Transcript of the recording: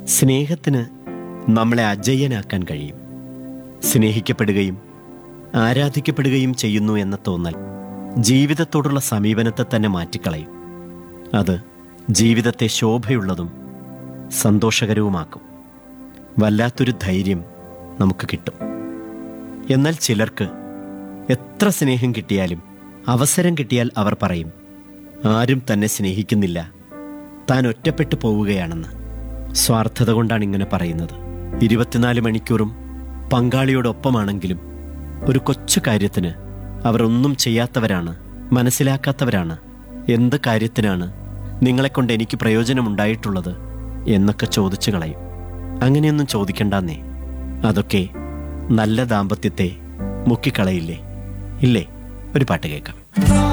സ്നേഹത്തിന് നമ്മളെ അജയ്യനാക്കാൻ കഴിയും സ്നേഹിക്കപ്പെടുകയും ആരാധിക്കപ്പെടുകയും ചെയ്യുന്നു എന്ന തോന്നൽ ജീവിതത്തോടുള്ള സമീപനത്തെ തന്നെ മാറ്റിക്കളയും അത് ജീവിതത്തെ ശോഭയുള്ളതും സന്തോഷകരവുമാക്കും വല്ലാത്തൊരു ധൈര്യം നമുക്ക് കിട്ടും എന്നാൽ ചിലർക്ക് എത്ര സ്നേഹം കിട്ടിയാലും അവസരം കിട്ടിയാൽ അവർ പറയും ആരും തന്നെ സ്നേഹിക്കുന്നില്ല താൻ ഒറ്റപ്പെട്ടു പോവുകയാണെന്ന് സ്വാർത്ഥത കൊണ്ടാണ് ഇങ്ങനെ പറയുന്നത് ഇരുപത്തിനാല് മണിക്കൂറും പങ്കാളിയോടൊപ്പമാണെങ്കിലും ഒരു കൊച്ചു കാര്യത്തിന് അവർ ഒന്നും ചെയ്യാത്തവരാണ് മനസ്സിലാക്കാത്തവരാണ് എന്ത് കാര്യത്തിനാണ് നിങ്ങളെക്കൊണ്ട് എനിക്ക് പ്രയോജനമുണ്ടായിട്ടുള്ളത് എന്നൊക്കെ ചോദിച്ചു കളയും അങ്ങനെയൊന്നും ചോദിക്കണ്ടെന്നേ അതൊക്കെ നല്ല ദാമ്പത്യത്തെ മുക്കിക്കളയില്ലേ ഇല്ലേ ഒരു പാട്ട് കേൾക്കാം